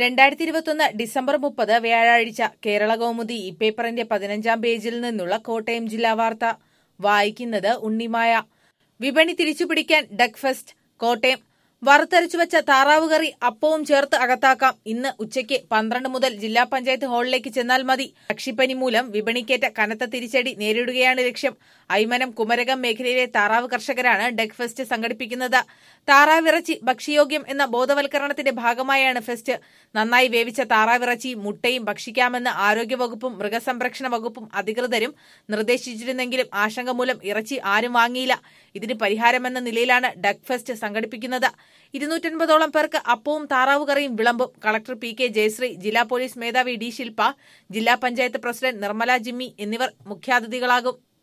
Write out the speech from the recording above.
രണ്ടായിരത്തി ഇരുപത്തൊന്ന് ഡിസംബർ മുപ്പത് വ്യാഴാഴ്ച കേരള കൗമുദി ഈ പേപ്പറിന്റെ പതിനഞ്ചാം പേജിൽ നിന്നുള്ള കോട്ടയം ജില്ലാ വാർത്ത വായിക്കുന്നത് ഉണ്ണിമായ വിപണി തിരിച്ചുപിടിക്കാൻ ഡക് ഫെസ്റ്റ് കോട്ടയം വറുത്തരച്ചു വെച്ച താറാവ് കറി അപ്പവും ചേർത്ത് അകത്താക്കാം ഇന്ന് ഉച്ചയ്ക്ക് പന്ത്രണ്ട് മുതൽ ജില്ലാ പഞ്ചായത്ത് ഹാളിലേക്ക് ചെന്നാൽ മതി പക്ഷിപ്പനി മൂലം വിപണിക്കേറ്റ കനത്ത തിരിച്ചടി നേരിടുകയാണ് ലക്ഷ്യം ഐമനം കുമരകം മേഖലയിലെ താറാവ് കർഷകരാണ് ഡെക് ഫെസ്റ്റ് സംഘടിപ്പിക്കുന്നത് താറാവിറച്ചി ഭക്ഷ്യയോഗ്യം എന്ന ബോധവൽക്കരണത്തിന്റെ ഭാഗമായാണ് ഫെസ്റ്റ് നന്നായി വേവിച്ച താറാവിറച്ചി മുട്ടയും ഭക്ഷിക്കാമെന്ന് ആരോഗ്യവകുപ്പും മൃഗസംരക്ഷണ വകുപ്പും അധികൃതരും നിർദ്ദേശിച്ചിരുന്നെങ്കിലും ആശങ്ക മൂലം ഇറച്ചി ആരും വാങ്ങിയില്ല ഇതിന് പരിഹാരമെന്ന നിലയിലാണ് ഡക് ഫെസ്റ്റ് സംഘടിപ്പിക്കുന്നത് ഇരുന്നൂറ്റൻപതോളം പേർക്ക് അപ്പവും താറാവ് കറിയും വിളമ്പും കളക്ടർ പി കെ ജയശ്രീ ജില്ലാ പോലീസ് മേധാവി ഡി ശില്പ ജില്ലാ പഞ്ചായത്ത് പ്രസിഡന്റ് നിർമ്മല ജിമ്മി എന്നിവർ മുഖ്യാതിഥികളാകും